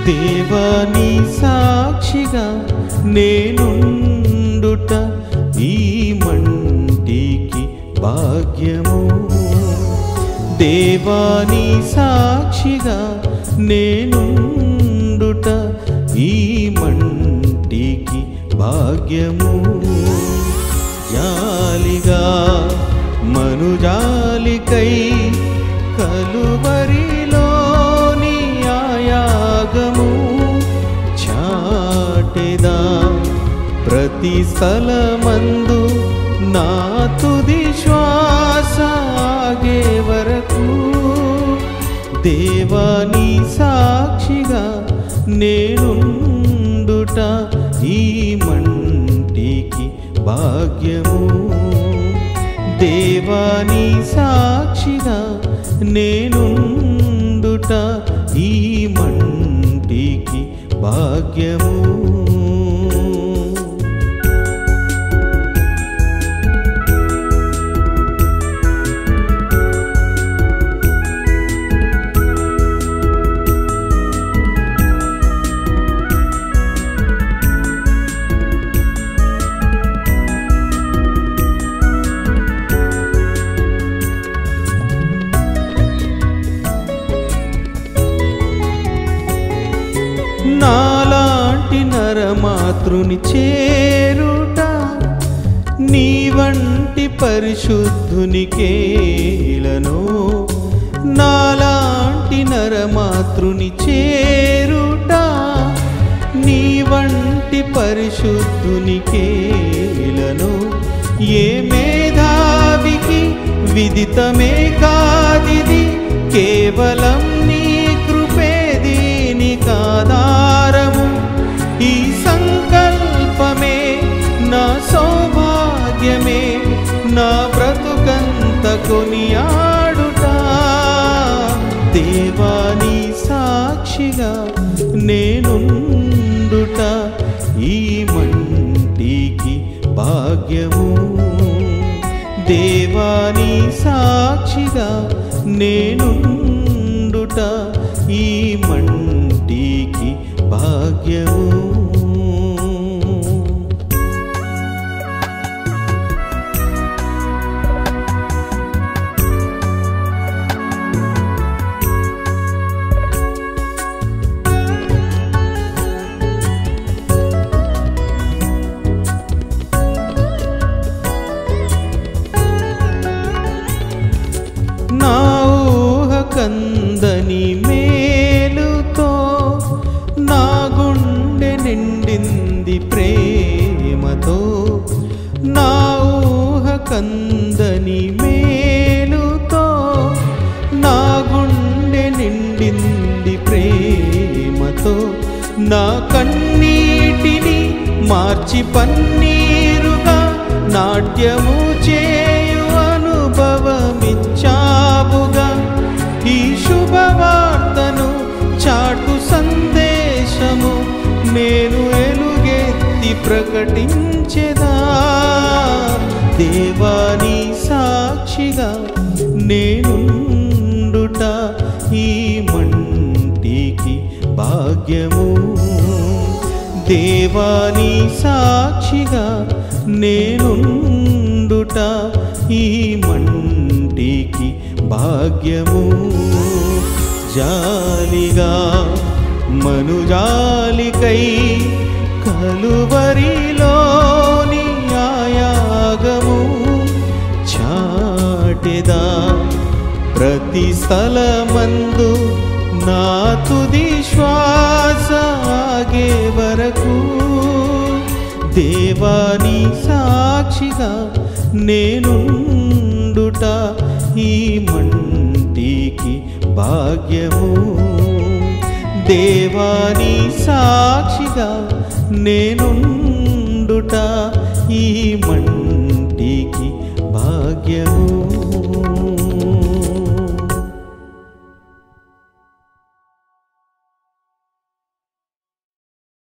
దేవాని సాక్షిగా నేనుండుట ఈ మంటికి భాగ్యము దేవాని సాక్షిగా నేనుండుట ఈ మంటికి భాగ్యము జాలిగా మనుజాలికై కలువరిలోని ఆయాగము చాటెదా ప్రతి స్థలమందు నా తుది శ్వాస ఆగే వరకు దేవాని సాక్షిగా నేనుండుట ఈ మంటికి భాగ్యము దేవాని సాక్షిగా నేనుండుట ఈ మంటికి భాగ్యము నాలాంటి నరమాతృని చేరుట నీ వంటి పరిశుద్ధునికేలను నాలాంటి నరమాతృని చేరుట నీ వంటి పరిశుద్ధునికేలను ఏ మేధావికి విదితమే కాదిది కేవలం నీ కృపే దీనికాధారము ఈ సంకల్పమే నా సౌభాగ్యమే నా బ్రతుకంత కొనియాడుట దేవాని సాక్షిగా నేనుండుట ఈ మంటికి భాగ్యము దేవాని సాక్షిగా నేనుండుట ఈ మంటికి భాగ్యము నా ఊహ కందని మేలుతో నా గుండె నిండింది ప్రేమతో నా ఊహ కందని మేలుతో నా గుండె నిండింది ప్రేమతో నా కన్నీటిని మార్చి పన్నీరుగా నాట్యము చేయు అనుభవమిచ్చావుగా ఈ శుభవార్తను చాటు సందేశము నేను ఎలుగెత్తి ప్రకటించెదా దేవాని సాక్షిగా నేనుండుట ఈ మంటికి భాగ్యము దేవాని సాక్షిగా నేనుండుట ఈ మంటికి భాగ్యము జాలిగా మనుజాలికై కలువరిలోని ఆయాగము చాటెదా ప్రతి స్థలమందు నా తుది శ్వాస ఆగే వరకు దేవాని సాక్షిగా నేనుండుట ఈ మంటికి భాగ్యము దేవాని సాక్షిగా నేనుండుట ఈ మంటికి భాగ్యము